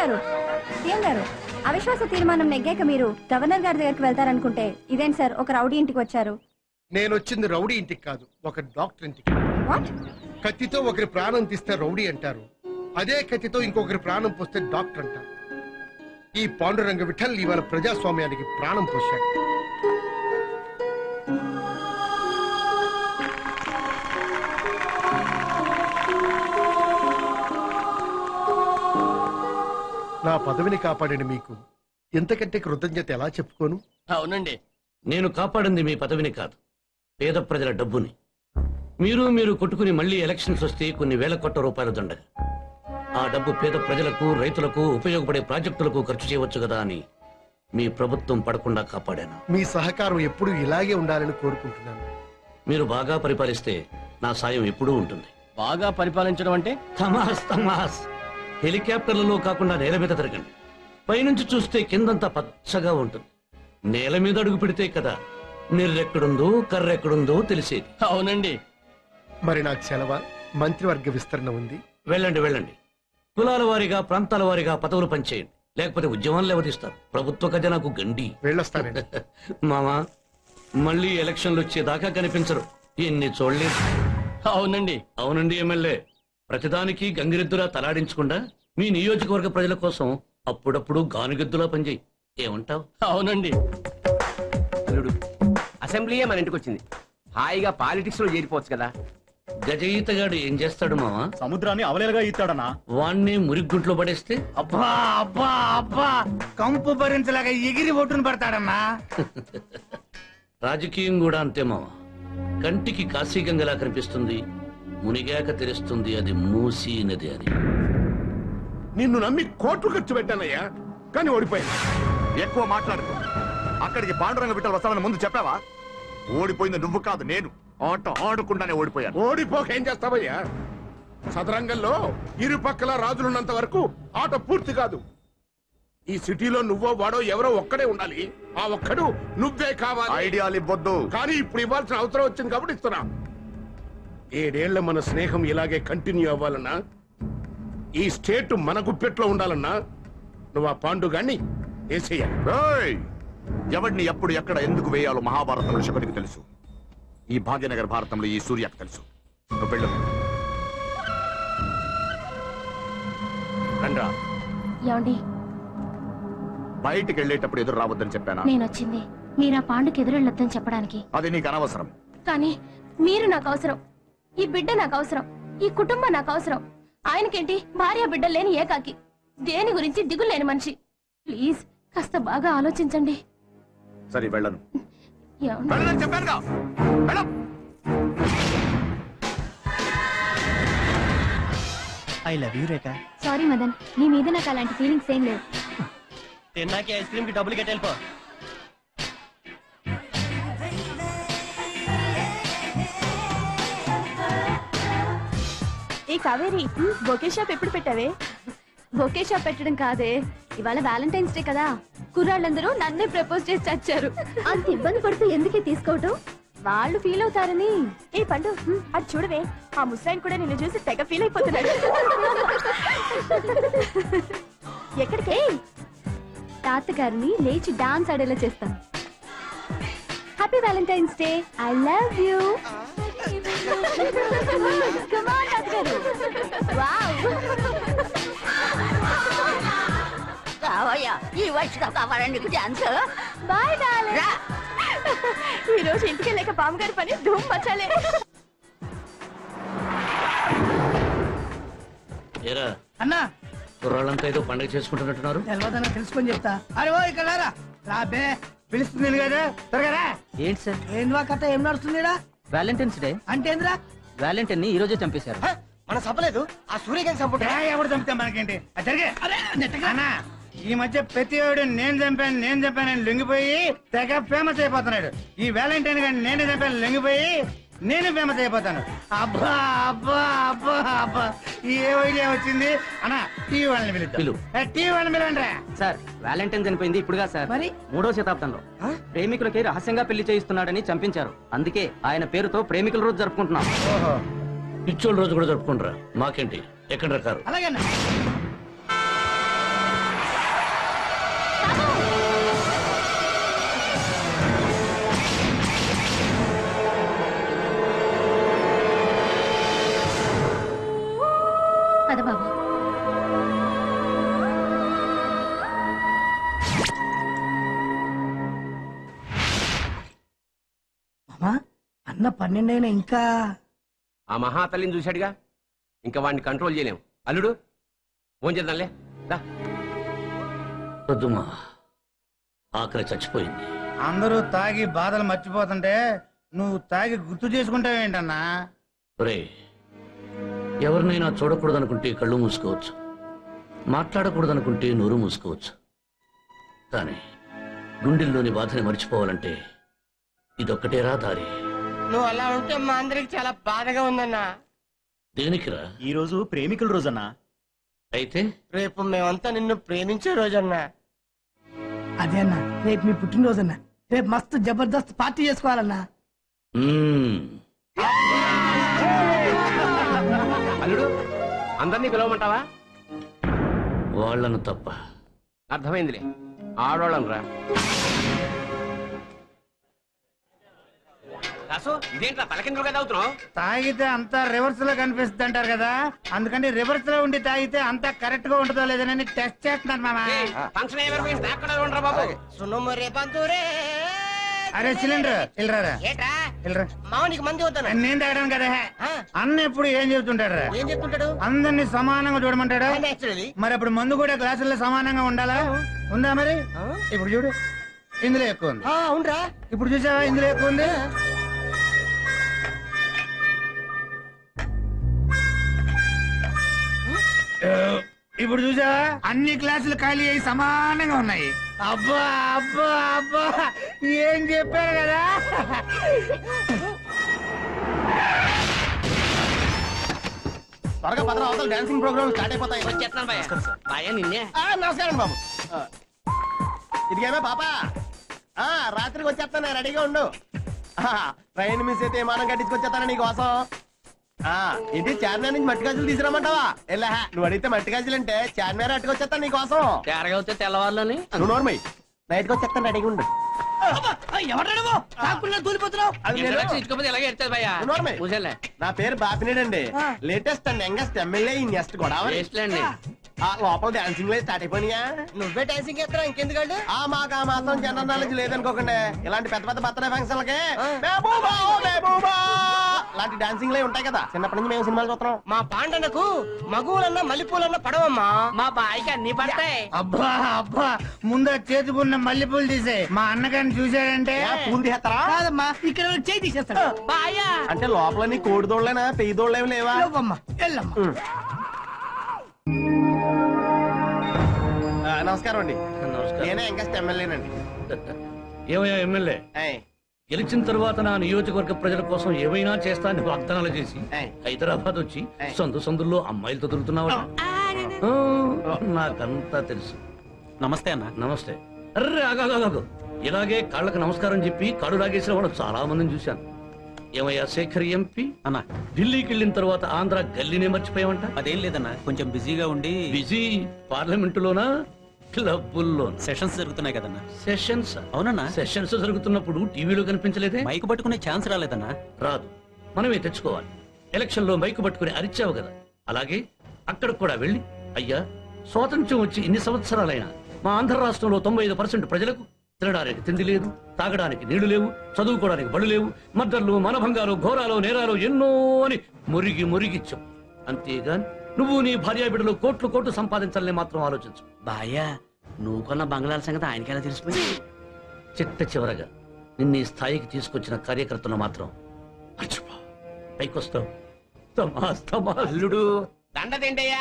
గారు సీఎం గారు అవిశ్వాస తీర్మానం నెగ్గాక మీరు గవర్నర్ గారి దగ్గరికి వెళ్తారనుకుంటే ఇదేంటి సార్ ఒక రౌడీ ఇంటికి వచ్చారు నేను వచ్చింది రౌడీ ఇంటికి కాదు ఒక డాక్టర్ ఇంటికి వాట్ కత్తితో ఒకరి ప్రాణం తీస్తే రౌడీ అంటారు అదే కత్తితో ఇంకొకరి ప్రాణం పోస్తే డాక్టర్ అంటారు ఈ పాండురంగ విఠల్ ఇవాళ ప్రజాస్వామ్యానికి ప్రాణం పోశాడు నా పదవిని కాపాడిన మీకు ఎంతకంటే కృతజ్ఞత ఎలా చెప్పుకోను అవునండి నేను కాపాడింది మీ పదవిని కాదు పేద ప్రజల డబ్బుని మీరు మీరు కొట్టుకుని మళ్ళీ ఎలక్షన్స్ వస్తే కొన్ని వేల కోట్ల రూపాయల దండగ ఆ డబ్బు పేద ప్రజలకు రైతులకు ఉపయోగపడే ప్రాజెక్టులకు ఖర్చు చేయవచ్చు కదా అని మీ ప్రభుత్వం పడకుండా కాపాడాను మీ సహకారం ఎప్పుడూ ఇలాగే ఉండాలని కోరుకుంటున్నాను మీరు బాగా పరిపాలిస్తే నా సాయం ఎప్పుడూ ఉంటుంది బాగా పరిపాలించడం అంటే తమాస్ తమాస్ హెలికాప్టర్లలో కాకుండా నేల మీద తిరగండి పైనుంచి చూస్తే కిందంతా పచ్చగా ఉంటుంది నేల మీద అడుగు పెడితే కదా నిర్రెక్కడుందో కర్రెక్కడుందో తెలిసేది అవునండి మరి నాకు సెలవ మంత్రివర్గ విస్తరణ ఉంది వెళ్ళండి వెళ్ళండి కులాల వారీగా ప్రాంతాల వారీగా పదవులు పనిచేయండి లేకపోతే ఉద్యమాలు లేవదీస్తారు ప్రభుత్వ ఖజానాకు గండి వెళ్ళొస్తానండి మామా మళ్ళీ ఎలక్షన్లు వచ్చేదాకా కనిపించరు ఎన్ని చూడలేదు అవునండి అవునండి ఎమ్మెల్యే ప్రతిదానికి గంగిరెద్దులా తలాడించకుండా మీ నియోజకవర్గ ప్రజల కోసం అప్పుడప్పుడు గానుగెద్దులా పనిచేయి ఏమంటావ్ అవునండి అల్లుడు అసెంబ్లీయే మన ఇంటికి వచ్చింది హాయిగా పాలిటిక్స్ లో చేరిపోవచ్చు కదా గజయితగాడు ఏం చేస్తాడు మావా సముద్రాన్ని అవలేలుగా ఈతాడనా వాణ్ణి మురిగుంట్లో పడేస్తే అబ్బా అబ్బా అబ్బా కంపు భరించలాగా ఎగిరి ఒట్టును పడతాడన్నా రాజకీయం కూడా అంతే మావా కంటికి కాశీగంగలా కనిపిస్తుంది మునిగాక తెలుస్తుంది అది మూసీ నది అని నిన్ను నమ్మి కోట్లు ఖర్చు పెట్టానయ్యా కానీ ఓడిపోయాను ఎక్కువ మాట్లాడుకో అక్కడికి పాండురంగ బిడ్డలు వస్తామని ముందు చెప్పావా ఓడిపోయింది నువ్వు కాదు నేను ఆట ఆడకుండానే ఓడిపోయాను ఓడిపోక ఏం చేస్తావయ్యా సదరంగంలో ఇరు పక్కల రాజులున్నంత వరకు ఆట పూర్తి కాదు ఈ సిటీలో నువ్వో వాడో ఎవరో ఒక్కడే ఉండాలి ఆ ఒక్కడు నువ్వే కావాలి ఐడియాలు ఇవ్వద్దు కానీ ఇప్పుడు ఇవ్వాల్సిన అవసరం వచ్చింది కాబట్టి ఇస్తున్నా ఏడేళ్ల మన స్నేహం ఇలాగే కంటిన్యూ అవ్వాలన్నా ఈ స్టేట్ మన గుప్పెట్లో ఉండాలన్నా నువ్వు ఆ పాండుగాన్ని వేసేయాలి ఏయ్! ఎవడిని ఎప్పుడు ఎక్కడ ఎందుకు వేయాలో మహాభారతంలో శకునికి తెలుసు ఈ భాగ్యనగర్ భారతంలో ఈ సూర్యకు తెలుసు నువ్వు వెళ్ళు రండ్రా ఏమండి బయటికి వెళ్ళేటప్పుడు ఎదురు రావద్దని చెప్పానా నేను వచ్చింది మీరు ఆ పాండుకి ఎదురెళ్ళొద్దని చెప్పడానికి అది నీకు అనవసరం కానీ మీరు నాకు అవసరం ఈ బిడ్డ నాకు అవసరం ఈ కుటుంబం నాకు అవసరం ఆయనకేంటి భార్య బిడ్డ లేని ఏకాకి దేని గురించి దిగులు లేని మనిషి ప్లీజ్ కాస్త బాగా ఆలోచించండి సరే వెళ్ళను ఏమండి? వెళ్ళని చెప్పానుగా వెళ్ళు I love you Rekha sorry Madan నీ మీద నాకు అలాంటి ఫీలింగ్స్ ఏం లేవు తిన్నాకి ఐస్ క్రీమ్ కి డబ్బులు కట్టేళ్ళిపో ఏ కావేరి బొకే షాప్ ఎప్పుడు పెట్టావే బొకే షాప్ పెట్టడం కాదే ఇవాళ వ్యాలంటైన్స్ డే కదా కుర్రాళ్ళందరూ నన్నే ప్రపోజ్ చేసి చచ్చారు అంత ఇబ్బంది పడుతూ ఎందుకే తీసుకోవటం వాళ్ళు ఫీల్ అవుతారని ఏ పండు అది చూడవే ఆ ముసాయిన్ కూడా నిన్ను చూసి తెగ ఫీల్ అయిపోతున్నాడు ఎక్కడికే తాతగారిని లేచి డాన్స్ ఆడేలా చేస్తాను happy Valentine's day I love you come on తాతగారు వావ్ రావయ్యా ఈ వయసులో కావాలా నీకు ఛాన్స్ బాయ్ డార్లింగ్ ఈ రోజు ఇంటికి లేక బామ్మగారి పని ధూమ్ మచాలే ఏరా అన్నా కుర్రాళ్ళంతా ఏదో పండగ చేసుకుంటున్నట్టున్నారు తెలవదన్నా తెలుసుకొని చెప్తా అరే ఓ ఇక్కడ రారా రా బే పిలుస్తుంది కదా త్వరగా రా ఏంటి సార్ ఏంద్వా కథ ఏం నడుస్తుందిరా వ్యాలంటైన్స్ డే అంటే ఏంద్రా వ్యాలంటైన్ ని ఈ రోజే చంపేశారు మన సపలేదు ఆ సూర్యకాంత్ చంపుతా ఎవడు చంపితే మనకేంటి అది జరిగే అన్నా ఈ మధ్య ప్రతివాడు నేను చంపాను నేను చంపానని లొంగిపోయి తెగ ఫేమస్ అయిపోతున్నాడు ఈ వ్యాలంటైన్ గాని నేనే చంపాను లొంగిపోయి నేను ఫేమస్ అయిపోతాను అబ్బా అబ్బా అబ్బా అబ్బా ఏ ఐడియా వచ్చింది అన్నా టీవీ వాళ్ళని పిలు. పిలుద్దాం టీవీ వాళ్ళని పిలవండి సార్ వ్యాలంటైన్ చనిపోయింది ఇప్పుడుగా సార్ మరి? మూడో శతాబ్దంలో ప్రేమికులకి రహస్యంగా పెళ్లి చేయిస్తున్నాడని చంపించారు అందుకే ఆయన పేరుతో ప్రేమికుల రోజు జరుపుకుంటున్నాం ఓహో పిచ్చోళ్ళ రోజు కూడా జరుపుకుంటారా మాకేంటి ఎక్కడ రకారు అలాగేనా అమ్మా అన్న పన్నెండైనా ఇంకా ఆ మహాతల్లిని చూశాడుగా ఇంకా వాడిని కంట్రోల్ చేయలేం అల్లుడు ఫోన్ చేద్దాంలే దా వద్దుమా ఆకలి చచ్చిపోయింది అందరూ తాగి బాధలు మర్చిపోతుంటే నువ్వు తాగి గుర్తు చేసుకుంటావేంటన్నా ఒరే ఎవరినైనా చూడకూడదనుకుంటే కళ్ళు మూసుకోవచ్చు మాట్లాడకూడదనుకుంటే నోరు మూసుకోవచ్చు కానీ గుండెల్లోని బాధని మర్చిపోవాలంటే ఇదొక్కటేరా దారి నువ్వు అలా ఉంటే మా అందరికి చాలా బాధగా ఉందన్నా దేనికిరా ఈ రోజు ప్రేమికుల రోజన్నా అయితే రేపు మేమంతా నిన్ను ప్రేమించే రోజన్నా అదే అన్న రేపు మీ పుట్టినరోజు అన్న రేపు మస్తు జబర్దస్త్ పార్టీ చేసుకోవాలన్నా మ్మ్. అల్లుడు అందరినీ పిలవమంటావా వాళ్ళను తప్ప అర్థమైందిలే ఆడోళ్ళం రా దాసు ఇదేంట్రా తలకిందులు కదా అవుతున్నావు తాగితే అంతా రివర్స్ లో కనిపిస్తుంది అంటారు కదా అందుకని రివర్స్ లో ఉండి తాగితే అంతా కరెక్ట్ గా ఉంటుందో లేదని టెస్ట్ చేస్తున్నాను మామ ఫంక్షన్ అయిపోయింది నాక్కడ ఉండరా బాబు సున్నము రేపంతూరే అరే సిలిండర్ ఇల్రారా ఏట్రా ఇల్రా మావనికి మంది అవుతాను నేను తాగడం కదా అన్న ఎప్పుడు ఏం చెబుతుంటాడు ఏం చెప్తుంటాడు అందరినీ సమానంగా చూడమంటాడా మరి అప్పుడు మందు కూడా గ్లాసుల్లో సమానంగా ఉండాలా ఉందా మరి ఇప్పుడు చూడు ఇందులో ఎక్కువ ఉంది అవునరా ఇప్పుడు చూసావా ఇందులో ఎక్కువ ఉంది ఇప్పుడు చూసావా అన్ని క్లాసులు ఖాళీ అయ్యి సమానంగా ఉన్నాయి అబ్బా అబ్బా అబ్బా ఏం చెప్పారు కదా త్వరగా పదరా అవతల డాన్సింగ్ ప్రోగ్రామ్ స్టార్ట్ అయిపోతాయి వచ్చేస్తున్నాను భయ్యా భయ్యా నిన్నే ఆ, నమస్కారం బాబు ఆ, ఇదిగేమే పాప ఆ రాత్రికి వచ్చేస్తాను రెడీగా ఉండు ఆ, ట్రైన్ మిస్ అయితే విమానం కట్టించుకొచ్చేస్తాను నీకోసం ఆ, ఏంటి చార్మినార్ నుంచి మట్టి గాజులు తీసుకురామంటావా ఎలా నువ్వు అడిగితే మట్టి గాజులు అంటే చార్మినార్ అట్టుకొచ్చేస్తాను నీకోసం తేరగా వస్తే తెల్లవారులని నువ్వు నోర్మై నైట్కి వచ్చేస్తాను రెడీగా ఉండు ఎవడో కాకుండా తూలిపోతున్నావు అది నేను- ఇచ్చుకోపోతే ఎలాగే ఎడుతుంది భయ్యా నువ్వు నోర్మై. కూర్చోలే నా పేరు బాపినేడండి లేటెస్ట్ అండ్ యంగెస్ట్ ఎమ్మెల్యే ఈ నెక్స్ట్ గొడవ వేస్ట్లేండి ఆ లోపల డాన్సింగ్ లే స్టార్ట్ అయిపోయినాయా నువ్వే డాన్సింగ్ చేస్తారా ఇంకెందుకంటే ఆ మాకు ఆ మాత్రం జనరల్ నాలెడ్జ్ లేదనుకోకండి ఇలాంటి పెద్ద పెద్ద బర్త్డే ఫంక్షన్లకి మెహబూబా, ఓ మెహబూబా లాంటి డాన్సింగ్ లే ఉంటాయి కదా చిన్నప్పటి నుంచి మేము సినిమాలు చూస్తున్నాం మా పాండనకు మగువులన్న మల్లెపూలన్న పడవమ్మా మా బాయికి అన్ని పడతాయి అబ్బా అబ్బా ముందు చేతుకున్న మల్లెపూలు తీసే మా అన్నగారిని చూశాడంటే పూలు తీస్తారా కాదమ్మా ఇక్కడ ఎవరో చేయి తీసేస్తాడు బాయా అంటే లోపల నీ కోడి దోళ్ళేనా పెయ్యి దోళ్ళేమి లేవా లేవమ్మా వెళ్ళమ్మా ఆ, నమస్కారం అండి నమస్కారం నేనే యంగెస్ట్ ఎమ్మెల్యేనండి ఏమయ్యా ఎమ్మెల్యే ఏయ్, గెలిచిన తర్వాత నా నియోజకవర్గ ప్రజల కోసం ఏమైనా చేస్తానని వాగ్దానాలు చేసి ఏయ్. హైదరాబాద్ వచ్చి ఏయ్. సందు సందుల్లో అమ్మాయిలతో తిరుగుతున్నావు నాకంతా తెలుసు నమస్తే అన్న నమస్తే అర్రే ఆగాగాగు ఇలాగే కాళ్ళకు నమస్కారం చెప్పి కాడు లాగేసిన వాడు చాలా మందిని చూశాను ఏమయ్యా శేఖర్ ఎంపీ అన్న ఢిల్లీకి వెళ్ళిన తర్వాత ఆంధ్ర గల్లీనే మర్చిపోయావంట అదేం లేదన్న కొంచెం బిజీగా ఉండి బిజీ పార్లమెంటులోనా క్లబ్బుల్లో సెషన్స్ జరుగుతున్నాయి కదన్నా సెషన్స్ అవునన్నా సెషన్స్ జరుగుతున్నప్పుడు టీవీలో కనిపించలేదే మైక్ పట్టుకునే ఛాన్స్ రాలేదన్నా రాదు మనమే తెచ్చుకోవాలి ఎలక్షన్ లో మైకు పట్టుకుని అరిచావు కదా అలాగే అక్కడ కూడా వెళ్ళి అయ్యా స్వాతంత్ర్యం వచ్చి ఇన్ని సంవత్సరాలైనా మా ఆంధ్ర రాష్ట్రంలో తొంభై ఐదు పర్సెంట్ ప్రజలకు తినడానికి తిండి లేదు తాగడానికి నీళ్లు లేవు చదువుకోవడానికి బళ్ళు లేవు మద్దర్లు మనభంగాలు ఘోరాలు నేరాలు ఎన్నో అని మురిగి మురిగిచ్చాం అంతేగాని నువ్వు నీ భార్యా బిడ్డలు కోట్లు కోట్లు సంపాదించాలని మాత్రం ఆలోచించు బాయా నువ్వు కొన్న బంగ్లాల సంగతి ఆయనకెలా తెలిసిపోయింది చిట్ట చివరగా నిన్ను ఈ స్థాయికి తీసుకొచ్చిన కార్యకర్తలు మాత్రం మర్చిపో పైకొస్తావు తమాస్ తమాస్ అల్లుడు దండ తింటయ్యా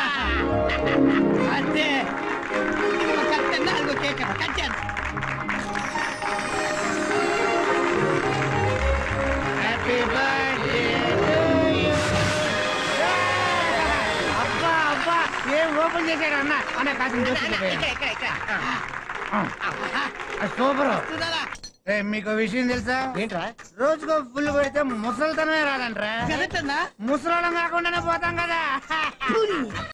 అంతే ఒకసారి తిన్నా, అదిగో కేక్ అక్కడ. కట్ చేయండి. హ్యాపీ బర్త్డే అబ్బా అబ్బా ఏం ఓపెన్ చేశాడు అన్న అన్న కాసిన సూపర్ చూడాలా? మీకు విషయం తెలుసా ఏంట్రా రోజుకో ఫుల్ కొడితే ముసలితనమే రాదంట్రా కరెక్టేనా? ముసలోళ్ళం కాకుండానే పోతాం కదా